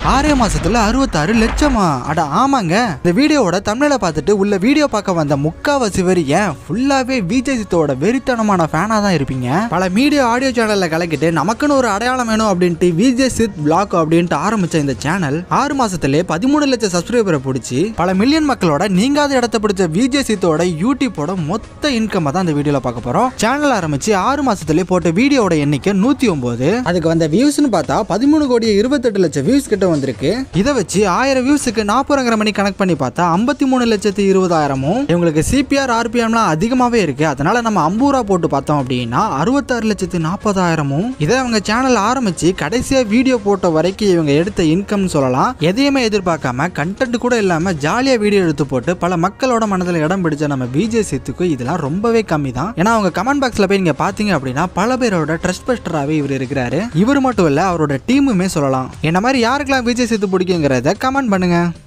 ஆறே மாசத்துல அறுபத்தாறு லட்சமா அட ஆமாங்க இந்த வீடியோவோட தமிழில பார்த்துட்டு உள்ள வீடியோ பார்க்க வந்த முக்காவாசி பேர் ஏன் ஃபுல்லாவே விஜய் சித்தோட வெறித்தனமான ஃபேனா தான் இருப்பீங்க பல மீடியா ஆடியோ சேனல்ல கலக்கிட்டு நமக்குன்னு ஒரு அடையாளம் வேணும் அப்படின்ட்டு விஜய் சித் பிளாக் அப்படின்ட்டு ஆரம்பிச்ச இந்த சேனல் ஆறு மாசத்திலே பதிமூணு லட்சம் சப்ஸ்கிரைபரை பிடிச்சி பல மில்லியன் மக்களோட நீங்காத இடத்த பிடிச்ச விஜய் சித்தோட யூடியூபோட மொத்த இன்கம் தான் இந்த வீடியோல பார்க்க போறோம் சேனல் ஆரம்பிச்சு ஆறு மாசத்திலே போட்ட வீடியோட எண்ணிக்கை நூத்தி ஒன்பது அதுக்கு வந்த வியூஸ்னு பார்த்தா பதிமூணு கோடி இருபத்தெட்டு லட்சம் வியூஸ் கிட்ட வந்திருக்கு இதை வச்சு ஆயிரம் வியூஸுக்கு நாற்பதுங்கிற மணி கனெக்ட் பண்ணி பார்த்தா ஐம்பத்தி மூணு லட்சத்தி இருபதாயிரமும் இவங்களுக்கு சிபிஆர் ஆர்பிஎம்லாம் அதிகமாவே இருக்கு அதனால நம்ம அம்பூரா போட்டு பார்த்தோம் அப்படின்னா அறுபத்தாறு லட்சத்தி நாற்பதாயிரமும் இதை அவங்க சேனல் ஆரம்பிச்சு கடைசியா வீடியோ போட்ட வரைக்கும் இவங்க எடுத்த இன்கம்னு சொல்லலாம் எதையுமே எதிர்பார்க்காம கண்டென்ட் கூட இல்லாம ஜாலியா வீடியோ எடுத்து போட்டு பல மக்களோட மனதில் இடம் பிடிச்ச நம்ம விஜய் சேத்துக்கு இதெல்லாம் ரொம்பவே கம்மி தான் ஏன்னா அவங்க கமெண்ட் பாக்ஸ்ல போய் நீங்க பாத்தீங்க அப்படின்னா பல பேரோட ட்ரஸ்ட் பஸ்டராகவே இவர் இருக்கிறாரு இவர் மட்டும் இல்ல அவரோட டீமுமே சொல்லலாம் என்ன மாதிரி யாருக்கெல்லாம் விஜய் சேத்து பிடிக்குங்கிறத கமெண்ட் பண்ணுங்க